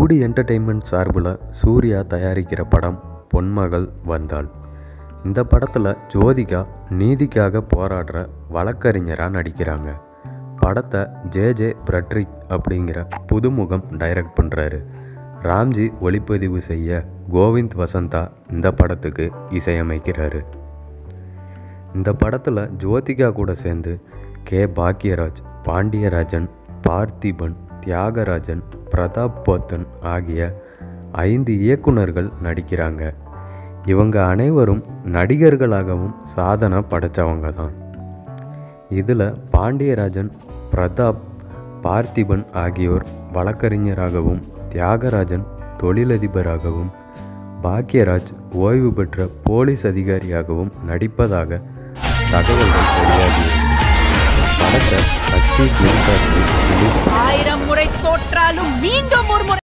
rowdy entertainment சார்பில் சூர்யா தயாரிக்கிற படம் பொன்மகள் வந்தாள் இந்த படத்தில் ஜோதிகா நீதிக்காக போராடுற வழக்கறிஞராக நடிக்கிறாங்க படத்தை ஜே ஜே பிரட்ரிக் அப்படிங்கிற புதுமுகம் டைரக்ட் பண்ணுறாரு ராம்ஜி ஒளிப்பதிவு செய்ய கோவிந்த் வசந்தா இந்த படத்துக்கு இசையமைக்கிறாரு இந்த படத்தில் ஜோதிகா கூட சேர்ந்து கே பாக்யராஜ் பாண்டியராஜன் பார்த்திபன் தியாகராஜன் பிரதாப் போத்தன் ஆகிய ஐந்து இயக்குனர்கள் நடிக்கிறாங்க இவங்க அனைவரும் நடிகர்களாகவும் சாதனை படைச்சவங்க தான் இதில் பாண்டியராஜன் பிரதாப் பார்த்திபன் ஆகியோர் வழக்கறிஞராகவும் தியாகராஜன் தொழிலதிபராகவும் பாக்யராஜ் ஓய்வு பெற்ற போலீஸ் அதிகாரியாகவும் நடிப்பதாக தகவல்கள் வெளியாகியுள்ளது படத்தை சக்தி ரிலீஸ் ஆயிரம் முறை தோற்றாலும் மீண்டும் ஒரு முறை